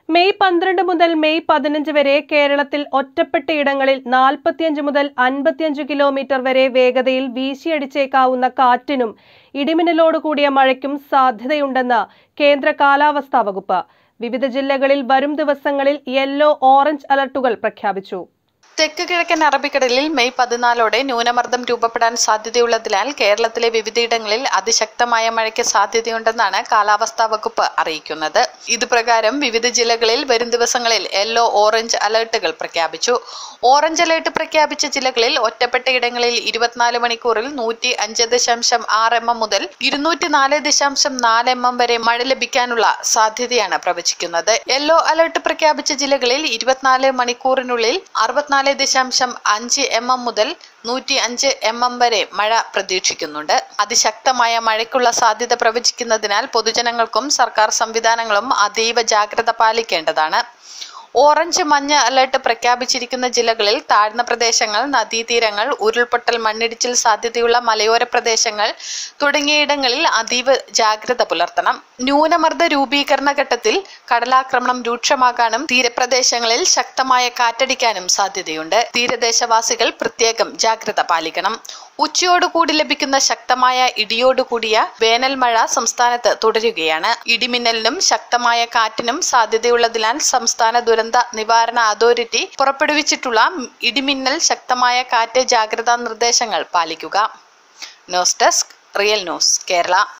May പന്ത്രണ്ട് മുതൽ May പതിനഞ്ച് വരെ കേരളത്തിൽ ഒറ്റപ്പെട്ടയിടങ്ങളിൽ നാൽപ്പത്തിയഞ്ച് മുതൽ അൻപത്തിയഞ്ച് കിലോമീറ്റർ വരെ വേഗതയിൽ വീശിയടിച്ചേക്കാവുന്ന കാറ്റിനും ഇടിമിന്നലോടുകൂടിയ മഴയ്ക്കും സാധ്യതയുണ്ടെന്ന് കേന്ദ്ര കാലാവസ്ഥാ വകുപ്പ് വിവിധ ജില്ലകളിൽ വരും ദിവസങ്ങളിൽ യെല്ലോ ഓറഞ്ച് അലർട്ടുകൾ പ്രഖ്യാപിച്ചു തെക്ക് കിഴക്കൻ അറബിക്കടലിൽ മെയ് പതിനാലോടെ ന്യൂനമർദ്ദം രൂപപ്പെടാൻ സാധ്യതയുള്ളതിനാൽ കേരളത്തിലെ വിവിധയിടങ്ങളിൽ അതിശക്തമായ മഴയ്ക്ക് സാധ്യതയുണ്ടെന്നാണ് കാലാവസ്ഥാ വകുപ്പ് അറിയിക്കുന്നത് ഇതുപ്രകാരം വിവിധ ജില്ലകളിൽ വരും ദിവസങ്ങളിൽ യെല്ലോ ഓറഞ്ച് അലർട്ടുകൾ പ്രഖ്യാപിച്ചു ഓറഞ്ച് അലർട്ട് പ്രഖ്യാപിച്ച ജില്ലകളിൽ ഒറ്റപ്പെട്ട ഇടങ്ങളിൽ ഇരുപത്തിനാല് മണിക്കൂറിൽ നൂറ്റി അഞ്ച് ദശാംശം ആറ് എം എം മുതൽ ഇരുന്നൂറ്റി നാല് ദശാംശം നാല് എം എം വരെ മഴ ലഭിക്കാനുള്ള സാധ്യതയാണ് പ്രവചിക്കുന്നത് യെല്ലോ അലർട്ട് പ്രഖ്യാപിച്ച ജില്ലകളിൽ ഇരുപത്തിനാല് മണിക്കൂറിനുള്ളിൽ അറുപത്തിനാല് ദശാംശം അഞ്ച് എം എം മുതൽ നൂറ്റി അഞ്ച് എം എം വരെ മഴ പ്രതീക്ഷിക്കുന്നുണ്ട് അതിശക്തമായ മഴയ്ക്കുള്ള സാധ്യത പ്രവചിക്കുന്നതിനാൽ പൊതുജനങ്ങൾക്കും സർക്കാർ സംവിധാനങ്ങളും അതീവ ജാഗ്രത പാലിക്കേണ്ടതാണ് ഓറഞ്ച് മഞ്ഞ അലർട്ട് പ്രഖ്യാപിച്ചിരിക്കുന്ന ജില്ലകളിൽ താഴ്ന്ന പ്രദേശങ്ങൾ നദീതീരങ്ങൾ ഉരുൾപൊട്ടൽ മണ്ണിടിച്ചിൽ സാധ്യതയുള്ള മലയോര പ്രദേശങ്ങൾ തുടങ്ങിയയിടങ്ങളിൽ അതീവ ജാഗ്രത പുലർത്തണം ന്യൂനമർദ്ദ രൂപീകരണ ഘട്ടത്തിൽ കടലാക്രമണം രൂക്ഷമാകാനും തീരപ്രദേശങ്ങളിൽ ശക്തമായ കാറ്റടിക്കാനും സാധ്യതയുണ്ട് തീരദേശവാസികൾ പ്രത്യേകം ജാഗ്രത പാലിക്കണം ഉച്ചയോടുകൂടി ലഭിക്കുന്ന ശക്തമായ ഇടിയോടുകൂടിയ വേനൽ മഴ സംസ്ഥാനത്ത് തുടരുകയാണ് ഇടിമിന്നലിനും ശക്തമായ കാറ്റിനും സാധ്യതയുള്ളതിനാൽ സംസ്ഥാന ദുരന്ത നിവാരണ അതോറിറ്റി പുറപ്പെടുവിച്ചിട്ടുള്ള ഇടിമിന്നൽ ശക്തമായ കാറ്റ് ജാഗ്രതാ നിർദ്ദേശങ്ങൾ പാലിക്കുക news desk real news Kerala